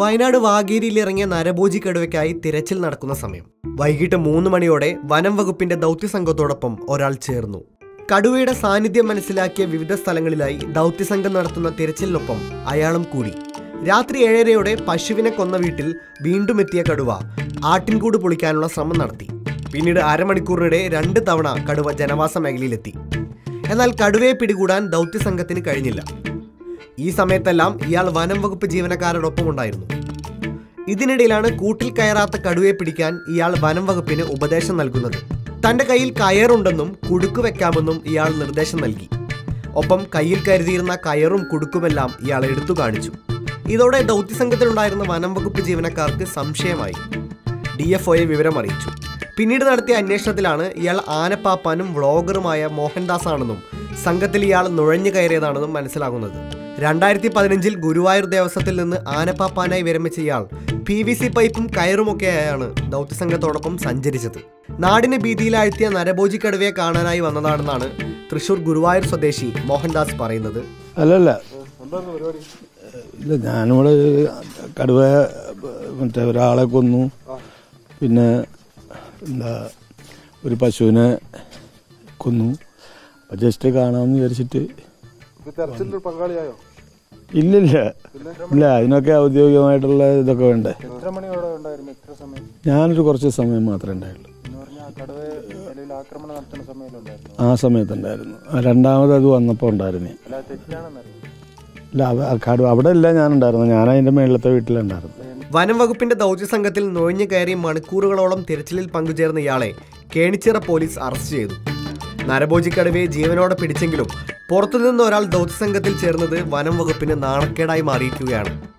വയനാട് വാഗേരിയിൽ ഇറങ്ങിയ നരഭോജി കടുവയ്ക്കായി തിരച്ചിൽ നടക്കുന്ന സമയം വൈകിട്ട് മൂന്ന് മണിയോടെ വനം വകുപ്പിന്റെ ദൗത്യസംഘത്തോടൊപ്പം ഒരാൾ ചേർന്നു കടുവയുടെ സാന്നിധ്യം മനസ്സിലാക്കിയ വിവിധ സ്ഥലങ്ങളിലായി ദൗത്യസംഘം നടത്തുന്ന തിരച്ചിലിനൊപ്പം അയാളും കൂടി രാത്രി ഏഴരയോടെ പശുവിനെ കൊന്ന വീട്ടിൽ വീണ്ടും എത്തിയ കടുവ ആട്ടിൻകൂട് പൊളിക്കാനുള്ള ശ്രമം നടത്തി പിന്നീട് അരമണിക്കൂറിനിടെ രണ്ട് തവണ കടുവ ജനവാസ മേഖലയിലെത്തി എന്നാൽ കടുവയെ പിടികൂടാൻ ദൗത്യസംഘത്തിന് കഴിഞ്ഞില്ല ഈ സമയത്തെല്ലാം ഇയാൾ വനം വകുപ്പ് ജീവനക്കാരോടൊപ്പം ഉണ്ടായിരുന്നു ഇതിനിടയിലാണ് കൂട്ടിൽ കയറാത്ത കടുവയെ പിടിക്കാൻ ഇയാൾ വനം വകുപ്പിന് ഉപദേശം നൽകുന്നത് തന്റെ കയ്യിൽ കയറുണ്ടെന്നും കുടുക്ക് വെക്കാമെന്നും ഇയാൾ നിർദ്ദേശം നൽകി ഒപ്പം കയ്യിൽ കരുതിയിരുന്ന കയറും കുടുക്കുമെല്ലാം ഇയാൾ എടുത്തു കാണിച്ചു ഇതോടെ ദൗത്യസംഘത്തിലുണ്ടായിരുന്ന വനം വകുപ്പ് ജീവനക്കാർക്ക് സംശയമായി ഡി എഫ് ഒയെ വിവരം അറിയിച്ചു പിന്നീട് നടത്തിയ അന്വേഷണത്തിലാണ് ഇയാൾ ആനപ്പാപ്പാനും വ്ളോഗറുമായ മോഹൻദാസ് ആണെന്നും സംഘത്തിൽ ഇയാൾ നുഴഞ്ഞു കയറിയതാണെന്നും മനസ്സിലാകുന്നത് രണ്ടായിരത്തി പതിനഞ്ചിൽ ഗുരുവായൂർ ദേവസ്വത്തിൽ നിന്ന് ആനപ്പാപ്പാനായി വിരമിച്ച ഇയാൾ പി വി സി പൈപ്പും കയറുമൊക്കെയായാണ് ദൗത്യസംഘത്തോടൊപ്പം സഞ്ചരിച്ചത് നാടിനെ ഭീതിയിലാഴ്ത്തിയ നരഭോജി കടുവയെ കാണാനായി വന്നതാണെന്നാണ് തൃശൂർ ഗുരുവായൂർ സ്വദേശി മോഹൻദാസ് പറയുന്നത് അല്ലല്ല ഇല്ല ഞാനിവിടെ കടുവ മറ്റേ ഒരാളെ കൊന്നു പിന്നെ എന്താ ഒരു പശുവിനെ കൊന്നു അപ്പം ജസ്റ്റ് കാണാമെന്ന് വിചാരിച്ചിട്ട് തെരച്ചിലിൽ പങ്കാളിയായോ ഇല്ലില്ല ഇല്ല അതിനൊക്കെ ഔദ്യോഗികമായിട്ടുള്ള ഇതൊക്കെ വേണ്ടേ എത്ര മണിയോടെ ഉണ്ടായിരുന്നു എത്ര സമയം ഞാനൊരു കുറച്ച് സമയം മാത്രമേ ഉണ്ടായുള്ളൂ എന്ന് പറഞ്ഞാൽ ആ കടുവ നിലവിൽ ആക്രമണം നടത്തുന്ന സമയത്തുണ്ടായിരുന്നു ആ സമയത്തുണ്ടായിരുന്നു ആ രണ്ടാമത് അത് വന്നപ്പോൾ ഉണ്ടായിരുന്നു അല്ല തെറ്റാണെന്നറിയാം ഇല്ല അവ- ആ കടുവ അവിടെ ഇല്ല ഞാനുണ്ടായിരുന്നു ഞാൻ അതിൻ്റെ മേളിലത്തെ വീട്ടിലുണ്ടായിരുന്നു വനം വകുപ്പിന്റെ ദൗത്യസംഘത്തിൽ നുഴഞ്ഞു കയറി മണിക്കൂറുകളോളം തിരച്ചിലിൽ പങ്കുചേർന്ന ഇയാളെ കേണിച്ചിറ പോലീസ് അറസ്റ്റ് ചെയ്തു നരഭോജി കടുവയെ ജീവനോടെ പിടിച്ചെങ്കിലും പുറത്തുനിന്ന് ഒരാൾ ദൗത്യസംഘത്തിൽ ചേർന്നത് വനം വകുപ്പിന് നാണക്കേടായി മാറിയിരിക്കുകയാണ്